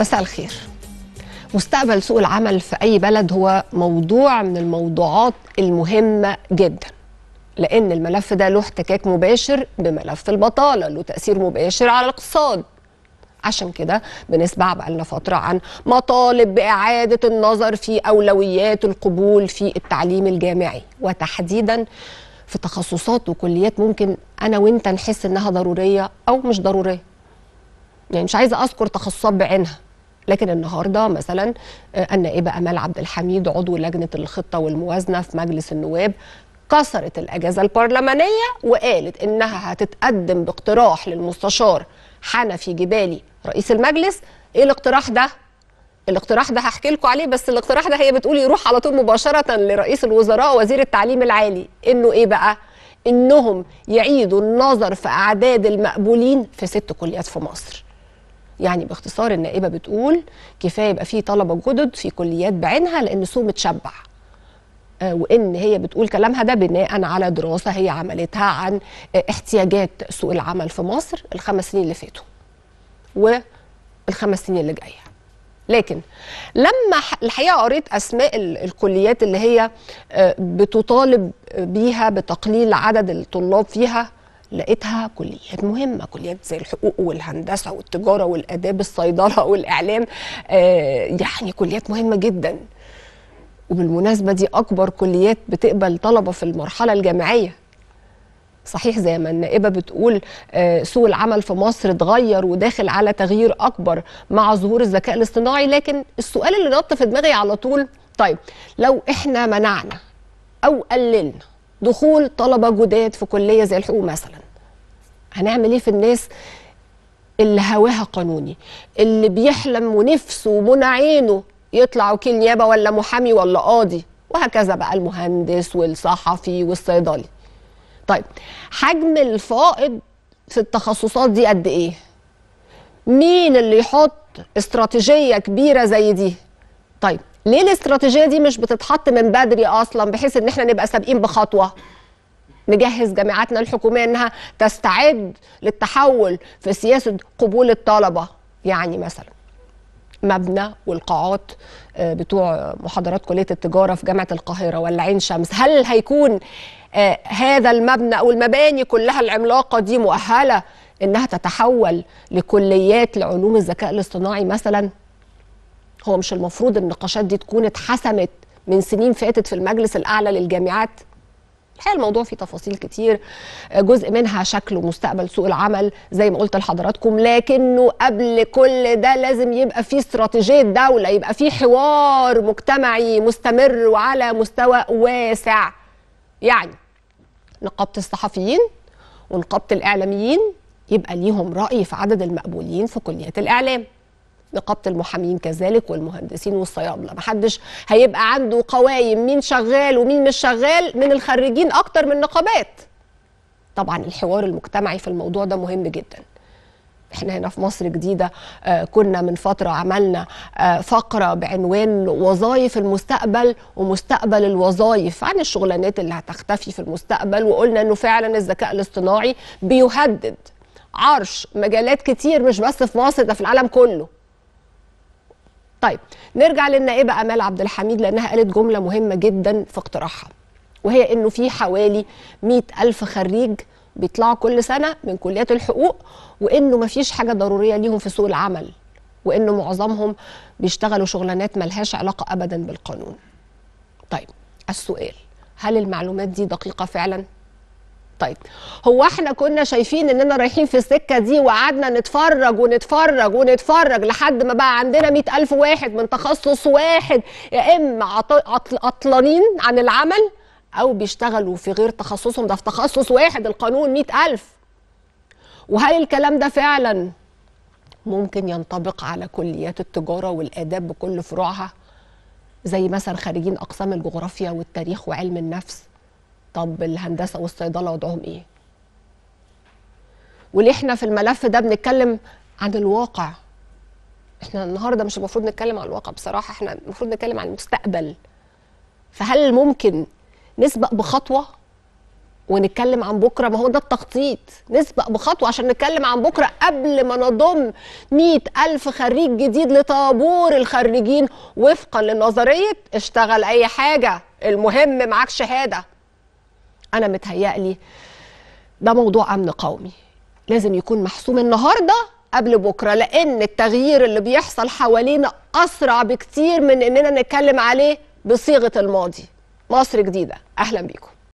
مساء الخير مستقبل سوق العمل في أي بلد هو موضوع من الموضوعات المهمة جدا لأن الملف ده له احتكاك مباشر بملف البطالة له تأثير مباشر على الاقتصاد عشان كده بنسمع بقالنا فترة عن مطالب بإعادة النظر في أولويات القبول في التعليم الجامعي وتحديدا في تخصصات وكليات ممكن أنا وإنت نحس إنها ضرورية أو مش ضرورية يعني مش عايزة أذكر تخصصات بعينها لكن النهارده مثلا النائبه امال عبد الحميد عضو لجنه الخطه والموازنه في مجلس النواب كسرت الاجازه البرلمانيه وقالت انها هتتقدم باقتراح للمستشار حنفي جبالي رئيس المجلس ايه الاقتراح ده الاقتراح ده هحكي لكم عليه بس الاقتراح ده هي بتقول يروح على طول مباشره لرئيس الوزراء وزير التعليم العالي انه ايه بقى انهم يعيدوا النظر في اعداد المقبولين في ست كليات في مصر يعني باختصار النائبه بتقول كفايه يبقى في طلبه جدد في كليات بعينها لان السوق متشبع آه وان هي بتقول كلامها ده بناء على دراسه هي عملتها عن آه احتياجات سوق العمل في مصر الخمس سنين اللي فاتوا والخمس سنين اللي جايه لكن لما الحقيقه قريت اسماء الكليات اللي هي آه بتطالب بيها بتقليل عدد الطلاب فيها لقيتها كليات مهمة كليات زي الحقوق والهندسة والتجارة والآداب الصيدلة والإعلام آه يعني كليات مهمة جدا وبالمناسبة دي أكبر كليات بتقبل طلبة في المرحلة الجامعية صحيح زي ما النائبة بتقول آه سوق العمل في مصر اتغير وداخل على تغيير أكبر مع ظهور الذكاء الاصطناعي لكن السؤال اللي نط في دماغي على طول طيب لو احنا منعنا أو قللنا دخول طلبه جداد في كليه زي الحقوق مثلا هنعمل ايه في الناس اللي هواها قانوني اللي بيحلم ونفسه ومنى عينه يطلع وكيل نيابه ولا محامي ولا قاضي وهكذا بقى المهندس والصحفي والصيدلي طيب حجم الفائض في التخصصات دي قد ايه مين اللي يحط استراتيجيه كبيره زي دي طيب ليه الاستراتيجيه دي مش بتتحط من بدري اصلا بحيث ان احنا نبقى سابقين بخطوه نجهز جامعاتنا الحكوميه انها تستعد للتحول في سياسه قبول الطلبه يعني مثلا مبنى والقاعات بتوع محاضرات كليه التجاره في جامعه القاهره ولا عين شمس هل هيكون هذا المبنى او المباني كلها العملاقه دي مؤهله انها تتحول لكليات لعلوم الذكاء الاصطناعي مثلا هو مش المفروض النقاشات دي تكون اتحسمت من سنين فاتت في المجلس الاعلى للجامعات الحقيقه الموضوع فيه تفاصيل كتير جزء منها شكل ومستقبل سوق العمل زي ما قلت لحضراتكم لكنه قبل كل ده لازم يبقى فيه استراتيجيه دوله يبقى فيه حوار مجتمعي مستمر وعلى مستوى واسع يعني نقابه الصحفيين ونقابه الاعلاميين يبقى ليهم راي في عدد المقبولين في كليات الاعلام نقابه المحامين كذلك والمهندسين والصيادله محدش هيبقى عنده قوايم مين شغال ومين مش شغال من الخريجين اكتر من نقابات طبعا الحوار المجتمعي في الموضوع ده مهم جدا احنا هنا في مصر جديدة آه كنا من فترة عملنا آه فقرة بعنوان وظائف المستقبل ومستقبل الوظائف عن الشغلانات اللي هتختفي في المستقبل وقلنا انه فعلا الذكاء الاصطناعي بيهدد عرش مجالات كتير مش بس في مصر ده في العالم كله طيب نرجع للنائبة أمال عبد الحميد لأنها قالت جملة مهمة جدا في اقتراحها وهي إنه في حوالي مئة ألف خريج بيطلعوا كل سنة من كليات الحقوق وإنه مفيش حاجة ضرورية ليهم في سوق العمل وإنه معظمهم بيشتغلوا شغلانات ملهاش علاقة أبدا بالقانون طيب السؤال هل المعلومات دي دقيقة فعلا؟ طيب هو احنا كنا شايفين اننا رايحين في السكه دي وقعدنا نتفرج ونتفرج ونتفرج لحد ما بقى عندنا مئة ألف واحد من تخصص واحد يا اما عطلانين عن العمل او بيشتغلوا في غير تخصصهم ده في تخصص واحد القانون مئة ألف وهل الكلام ده فعلا ممكن ينطبق على كليات التجاره والاداب بكل فروعها زي مثلا خريجين اقسام الجغرافيا والتاريخ وعلم النفس طب الهندسه والصيدله وضعهم ايه وليه احنا في الملف ده بنتكلم عن الواقع احنا النهارده مش المفروض نتكلم عن الواقع بصراحه احنا المفروض نتكلم عن المستقبل فهل ممكن نسبق بخطوه ونتكلم عن بكره ما هو ده التخطيط نسبق بخطوه عشان نتكلم عن بكره قبل ما نضم مئة ألف خريج جديد لطابور الخريجين وفقا لنظريه اشتغل اي حاجه المهم معاك شهاده انا متهيألي ده موضوع امن قومي لازم يكون محسوم النهارده قبل بكره لان التغيير اللي بيحصل حوالينا اسرع بكتير من اننا نتكلم عليه بصيغه الماضي مصر جديده اهلا بيكم